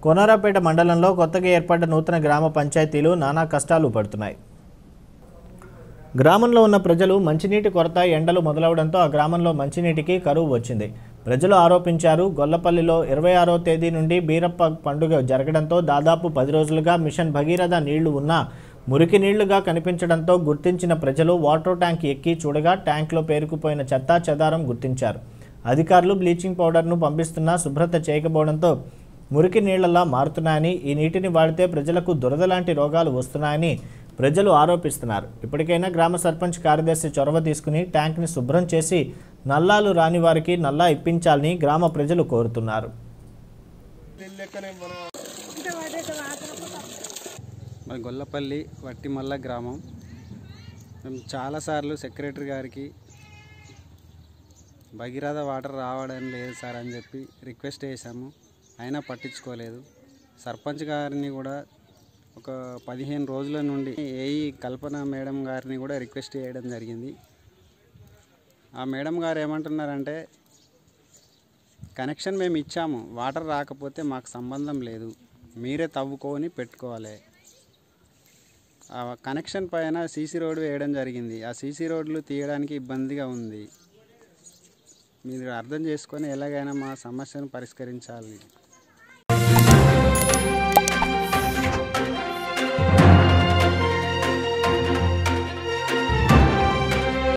కొనరాపేట మండలంలో కొత్తగా ఏర్పడ్డ నూతన గ్రామ పంచాయతీలు నానా కష్టాలు పడుతున్నాయి గ్రామంలో ఉన్న ప్రజలు మంచినీటి కొరత ఎండలు మొదలవడంతో ఆ గ్రామంలో మంచినీటికి కరువు వచ్చింది ప్రజలు ఆరోపించారు గొల్లపల్లిలో ఇరవై ఆరో తేదీ నుండి బీరప్ప పండుగ జరగడంతో దాదాపు పది రోజులుగా మిషన్ భగీరథ నీళ్లు ఉన్నా మురికి నీళ్లుగా కనిపించడంతో గుర్తించిన ప్రజలు వాటర్ ట్యాంక్ ఎక్కి చూడగా ట్యాంక్లో పేరుకుపోయిన చెత్తా చెదారం గుర్తించారు అధికారులు బ్లీచింగ్ పౌడర్ను పంపిస్తున్నా శుభ్రత చేయకపోవడంతో మురికి నీళ్లలా మారుతున్నాయని ఈ నీటిని వాడితే ప్రజలకు దురద లాంటి రోగాలు వస్తున్నాయని ప్రజలు ఆరోపిస్తున్నారు ఇప్పటికైనా గ్రామ సర్పంచ్ కార్యదర్శి చొరవ తీసుకుని ట్యాంక్ని శుభ్రం చేసి నల్లాలు రాని వారికి నల్లా ఇప్పించాలని గ్రామ ప్రజలు కోరుతున్నారు మరి గొల్లపల్లి వట్టిమల్ల గ్రామం మేము చాలాసార్లు సెక్రటరీ గారికి భగీరథ వాటర్ రావడం లేదు సార్ అని చెప్పి రిక్వెస్ట్ చేశాము అయినా పట్టించుకోలేదు సర్పంచ్ గారిని కూడా ఒక పదిహేను రోజుల నుండి ఏఈ కల్పన మేడం గారిని కూడా రిక్వెస్ట్ చేయడం జరిగింది ఆ మేడం గారు ఏమంటున్నారంటే కనెక్షన్ మేము ఇచ్చాము వాటర్ రాకపోతే మాకు సంబంధం లేదు మీరే తవ్వుకొని పెట్టుకోవాలి ఆ కనెక్షన్ పైన సీసీ రోడ్ వేయడం జరిగింది ఆ సీసీ రోడ్లు తీయడానికి ఇబ్బందిగా ఉంది మీరు అర్థం చేసుకొని ఎలాగైనా మా సమస్యను పరిష్కరించాలి